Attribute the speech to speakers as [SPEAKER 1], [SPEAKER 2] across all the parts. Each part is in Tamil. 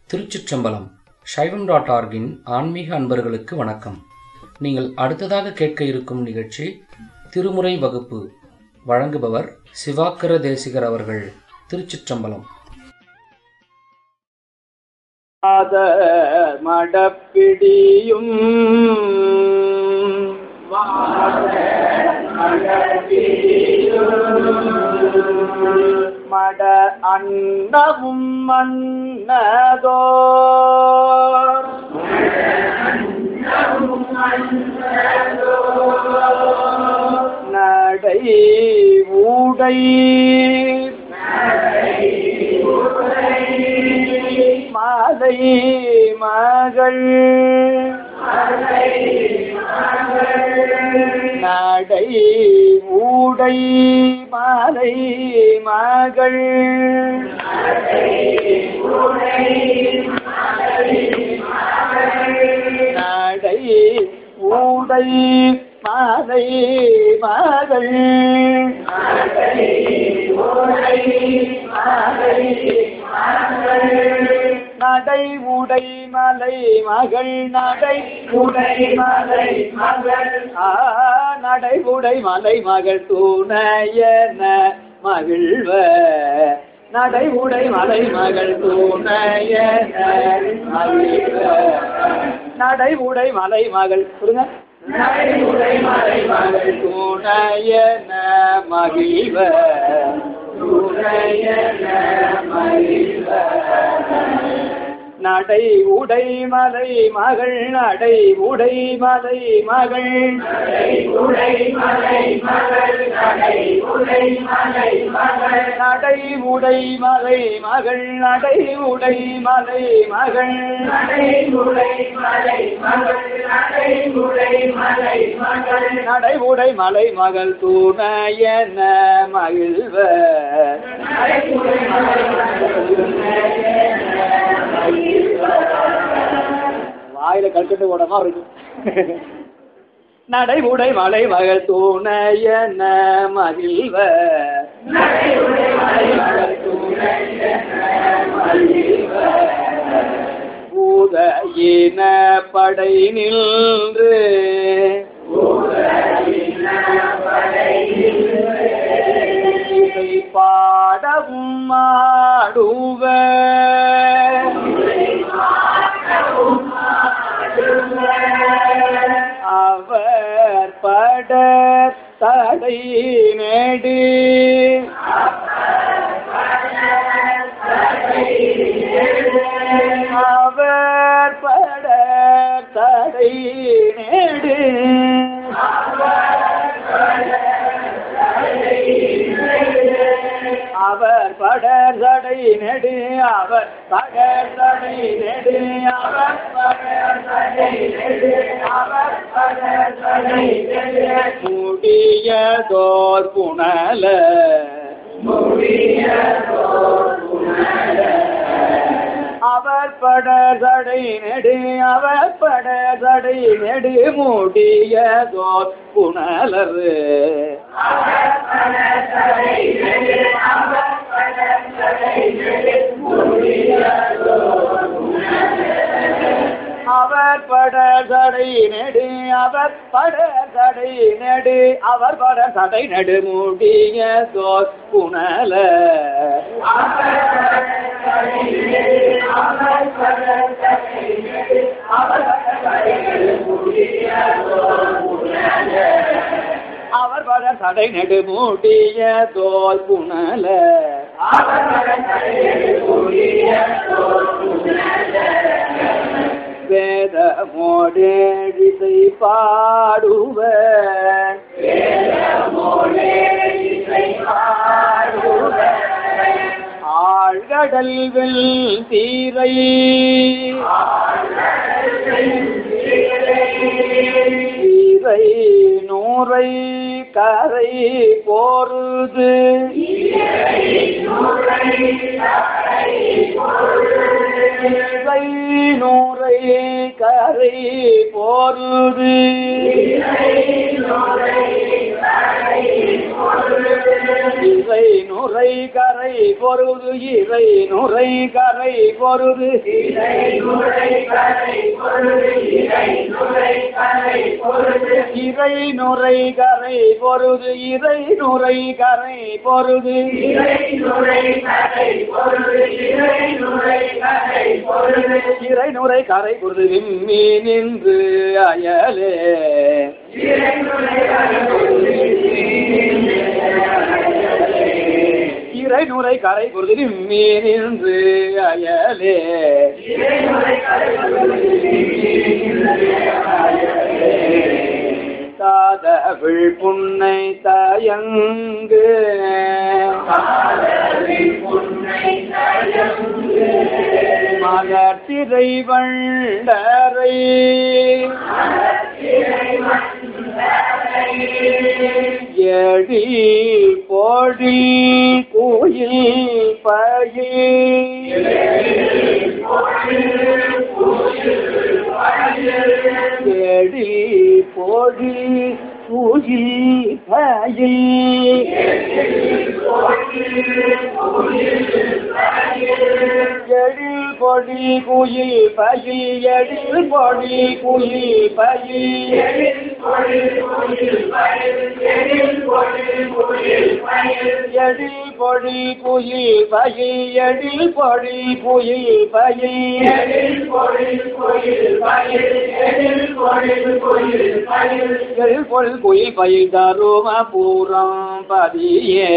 [SPEAKER 1] திருச்சிற்றம்பலம் சைவம் டாட் ஆர்கின் ஆன்மீக அன்பர்களுக்கு வணக்கம் நீங்கள் அடுத்ததாக கேட்க இருக்கும் நிகழ்ச்சி திருமுறை வகுப்பு வழங்குபவர் சிவாக்கர தேசிகர் அவர்கள் திருச்சிற்றம்பலம்
[SPEAKER 2] அத மடப்பிடியும் மட அண்டமும் மன்னதோ நடை ஊடை மாலை மகள் நடை ஊடை மாலை மகள் நடை ஊடை மாலை மகள் நடை உடை மலை மகள் நடை உடை மலை மகள் ஆ நடை உடை மலை மகள் துணையன மகிழ்வ நடை உடை மலை மகள் துணையன மகிழ்வ நடை உடை மலை மகள் சொல்லுங்க நடை உடை மலை மகள் துணையன மகிழ்வ துணையன மகிழ்வ நடை உடை மலை மகள் நடை உடை மலை மகள் நடை உடை மலை மகள் நடை உடை மலை மகள் நடை உடை மலை மகள் நடை உடை மலை மகள் நடை உடை மலை மகள் நடை உடை மலை மகள் நடை உடை மலை மகள் துணையன மகிழ்வ நடை உடை மலை வாயில கற்கட்டு ஓடமா இருக்கு நடை உடை மலை மகள் துணையன மகிழ்வ பூத இன படை நின்று இசை பாடவும் ஆடுவ அவர் பட தடை நெடு அவர் பட தடை நெடு அவர் படர் தடை நெடு அவர் படர் தடை நெடு அவர் படர் தடை நெடு அவர் படர் தடை நெடு முடியதோர் புனல அவர் படர் தடை நெடு அவர் படர் தடை நெடு முடியதோர் புனலரு அவர் பட தடை நெடு அவர் பட தடை நெடு அவர் பட தடை நெடு மூடிய சோர் புனல அவர் பட தடை நெடு மூடிய தோல் புனல வேத மோடேழிசை பாடுவன் ஆழ்கடல் வெல் தீரை தீரை நூறை கரை போருது இசை நூறை கரை போருது இறை நுரை கரை பொருது இறை நுரை கரை பொருது இறை நுரை கரை பொருது இறை நுரை கரை பொருது இறை நுரை கரை பொருது விம்மி நின்று அயலே இறை நுரை கரை பொருது விம்மி நின்று அயலே தாதவிழ் புன்னை தயங்கு மலர்த்திரை வண்டரை எடி போடி கோயில் பயில் எடி போடி கோயில் பயில் எழில் பொடி குயில் பயில் எழில் பொடி குயில் பயில் எழில் பொடி குயில் பயில் எழில் பொடி குயில் பயில் எழில் பொடி குயில் பயில் தரும பூரம் பதியே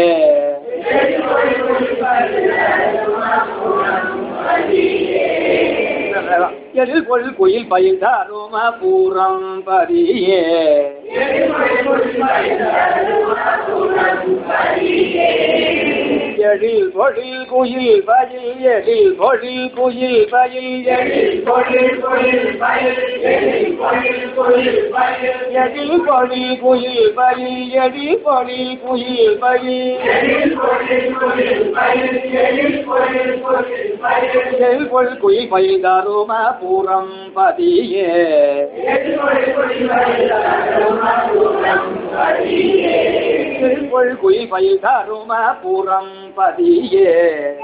[SPEAKER 2] எழில் பொருள் குயில் பயில் தரும பூரம் பதியே எழில் பொழில் குயில் பயில் எழில் பொழில் குயில் பயில் எழில் பொழில் குயில் பயில் எழில் பொழில் குயில் பயில் எழில் பொழில் குயில் பயில் எழில் பொழில் குயில் பயில் எழில் பொழில் குயில் பயில் எழில் பொழில் குயில் பயில் எழில் பொழில் குயில் பயில் தரும பூரம் பதியே எழில் பொழில் குயில் பயில் தரும பூரம் பதியே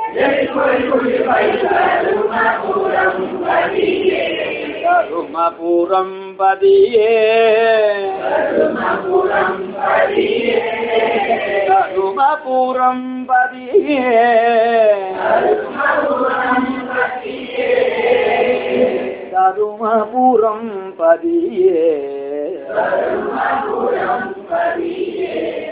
[SPEAKER 2] தருமபுரம் பதியே தருமபுரம் பதியே தருமபுரம் பதியே